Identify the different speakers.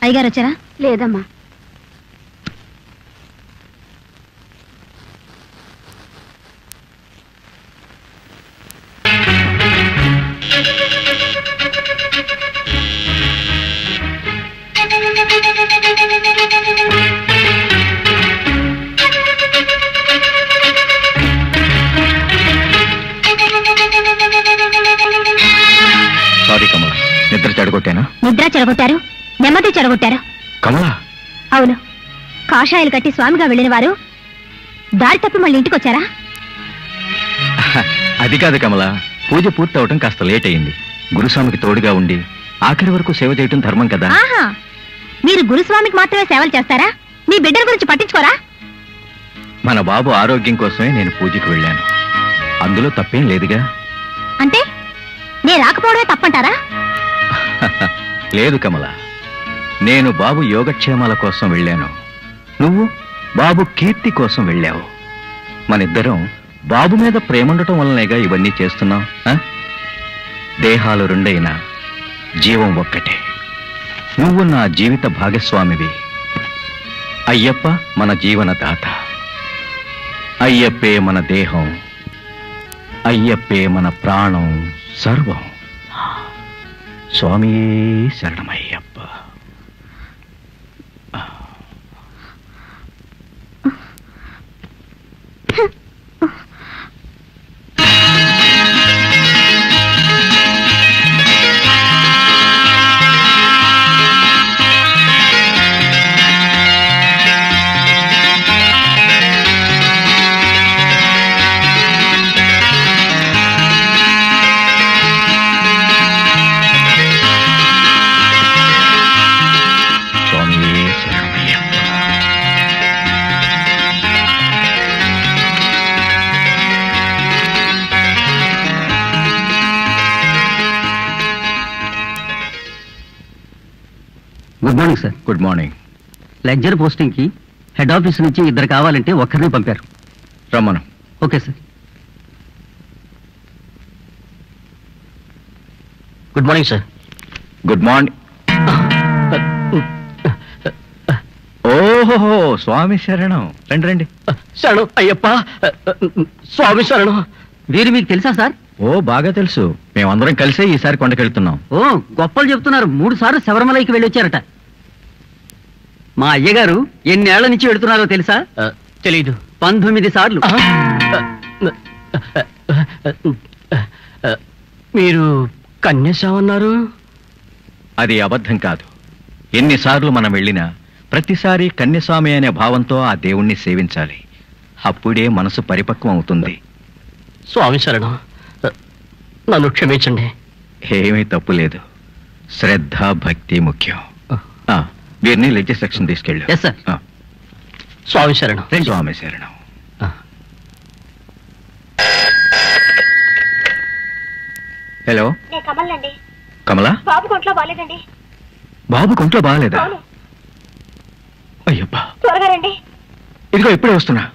Speaker 1: అయ్యగారు వచ్చారా
Speaker 2: లేదమ్మా
Speaker 3: సారీ కమల నిద్ర చెడగొట్టానా
Speaker 1: నిద్ర చెడగొట్టారు నెమ్మది చెడగొట్టారు
Speaker 3: కమల
Speaker 1: అవును కాషాయాలు కట్టి స్వామిగా వెళ్ళిన వారు దారి తప్పి మళ్ళీ ఇంటికి వచ్చారా
Speaker 3: అది కాదు కమల పూజ పూర్తి అవటం కాస్త లేట్ అయింది గురుస్వామికి తోడుగా ఉండి ఆఖరి వరకు సేవ చేయటం ధర్మం కదా
Speaker 1: ఆహా మీరు గురుస్వామికి మాత్రమే సేవలు చేస్తారా మీ బిడ్డల గురించి పట్టించుకోరా
Speaker 3: మన బాబు ఆరోగ్యం కోసమే నేను పూజకి వెళ్ళాను అందులో తప్పేం లేదుగా
Speaker 1: అంటే నే రాకపోవడమే తప్పంటారా
Speaker 3: లేదు కమల నేను బాబు యోగక్షేమాల కోసం వెళ్ళాను నువ్వు బాబు కీర్తి కోసం వెళ్ళావు మనిద్దరం బాబు మీద ప్రేముండటం వల్లనేగా ఇవన్నీ చేస్తున్నాం ఆ? దేహాలు రెండైనా జీవం ఒక్కటే నువ్వు నా జీవిత భాగస్వామివి అయ్యప్ప మన జీవన దాత అయ్యప్పే మన దేహం అయ్యప్పే మన ప్రాణం సర్వం స్వామియే శరణమయ్యప్ప స్వామియే శరణమయ్యప్ప
Speaker 4: good morning sir
Speaker 3: good morning
Speaker 4: lecture posting కి హెడ్ ఆఫీస్ నుంచి ఇద్దరు కావాలంటే ఒక్కరిని పంపారు
Speaker 3: రమ్మను
Speaker 4: okay sir good morning sir
Speaker 3: good morning ఓహో స్వామి శరణం రండి రండి
Speaker 4: శరణం అయ్యప్ప స్వామి శరణం వీరు మీకు తెలుసా సార్
Speaker 3: ఓ బాగా తెలుసు మేమందరం కలిసే ఈసారి కొండకెళ్తున్నాం
Speaker 4: ఓ గొప్పలు చెప్తున్నారు మూడు సార్లు శబరిమలైకి వెళ్ళి వచ్చారట మా అయ్యగారు ఎన్నేళ్ల నుంచి వెళుతున్నారో తెలుసా తెలీదు పంతొమ్మిది సార్లు మీరు కన్యసామన్నారు
Speaker 3: అది అబద్ధం కాదు ఎన్నిసార్లు మనం వెళ్ళినా ప్రతిసారి కన్యస్వామి అనే భావంతో ఆ దేవుణ్ణి సేవించాలి అప్పుడే మనసు పరిపక్వం అవుతుంది
Speaker 4: స్వామి శరణం నన్ను క్షమించండి
Speaker 3: ఏమీ తప్పు లేదు శ్రద్ధ భక్తి ముఖ్యం ఆ, వీరిని లెజిస్ సెక్షన్ తీసుకెళ్ళు
Speaker 4: Yes, sir.
Speaker 3: ఆ,
Speaker 4: స్వామి శరణం
Speaker 3: స్వామి శరణం హలో
Speaker 1: నేను కమలండి
Speaker 3: కమలా
Speaker 1: బాబు కొంట్లో బాలేదండి
Speaker 3: బాబు కొంట్లో బాగాలేదా అయ్యబ్బా
Speaker 1: త్వరగా రండి
Speaker 3: ఇదిగో ఇప్పుడే వస్తున్నా